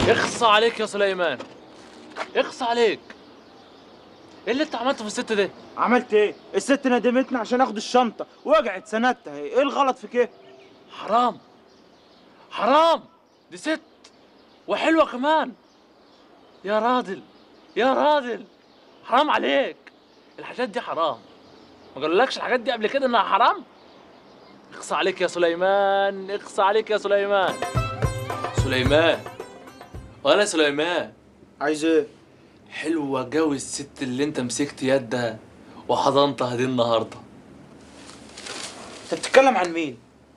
اخصى عليك يا سليمان اخصى عليك ايه اللي انت عملته في الست ده عملت ايه الست ندمتني عشان اخد الشنطه وقعت سندتها ايه الغلط في كده حرام حرام دي ست وحلوة كمان يا راجل يا راجل حرام عليك الحاجات دي حرام ما قالولكش الحاجات دي قبل كده انها حرام اخصى عليك يا سليمان اخصى عليك يا سليمان سليمان ولا سليمان عايز ايه حلوة جوي الست اللي انت مسكت يدها وحضنتها دي النهارده انت بتتكلم عن مين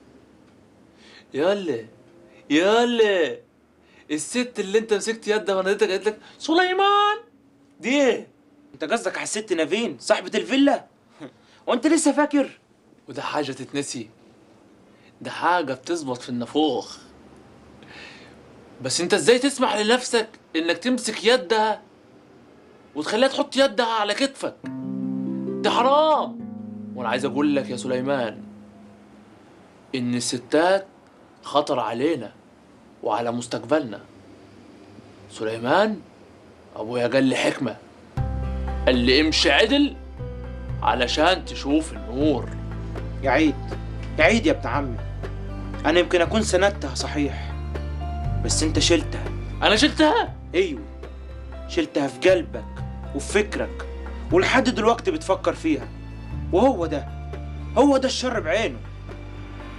يلا يلا الست اللي انت مسكت يدها وناديتك قالت لك سليمان دي ايه انت قصدك على الست نافين صاحبه الفيلا وانت لسه فاكر وده حاجة تتنسي ده حاجة بتظبط في النافوخ بس انت ازاي تسمح لنفسك انك تمسك يدها وتخليها تحط يدها على كتفك ده حرام وانا عايز اقول لك يا سليمان ان الستات خطر علينا وعلى مستقبلنا سليمان ابويا قال لي حكمة قال لي امشي عدل علشان تشوف النور يا عيد يا عيد يا ابن عمي انا يمكن اكون سندتها صحيح بس انت شلتها انا شلتها ايوه شلتها في قلبك وفي فكرك ولحد دلوقتي بتفكر فيها وهو ده هو ده الشر بعينه